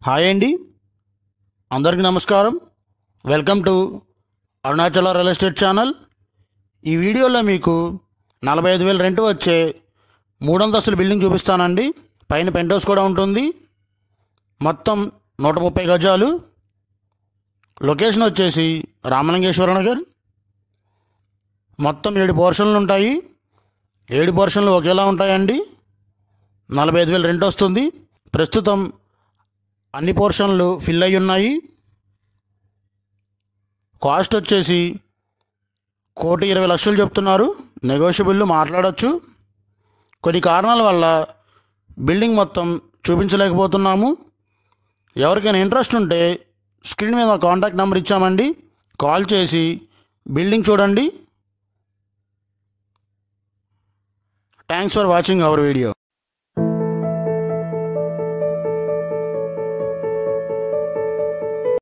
hi అండి అందరికీ నమస్కారం welcome to Arunachala real estate channel ఈ వీడియోలో మీకు నలభై ఐదు వేలు రెంట్ వచ్చే మూడంతస్తుల బిల్డింగ్ చూపిస్తానండి పైన పెంట్ హౌస్ కూడా ఉంటుంది మొత్తం నూట ముప్పై గజాలు లొకేషన్ వచ్చేసి రామలింగేశ్వర నగర్ మొత్తం ఏడు పోర్షన్లు ఉంటాయి ఏడు పోర్షన్లు ఒకేలా ఉంటాయండి నలభై ఐదు వేలు రెంట్ వస్తుంది ప్రస్తుతం అన్ని పోర్షన్లు ఫిల్ అయి ఉన్నాయి కాస్ట్ వచ్చేసి కోటి ఇరవై లక్షలు చెప్తున్నారు నెగోషియబుల్ మాట్లాడొచ్చు కొన్ని కారణాల వల్ల బిల్డింగ్ మొత్తం చూపించలేకపోతున్నాము ఎవరికైనా ఇంట్రెస్ట్ ఉంటే స్క్రీన్ మీద కాంటాక్ట్ నెంబర్ ఇచ్చామండి కాల్ చేసి బిల్డింగ్ చూడండి thanks for watching our video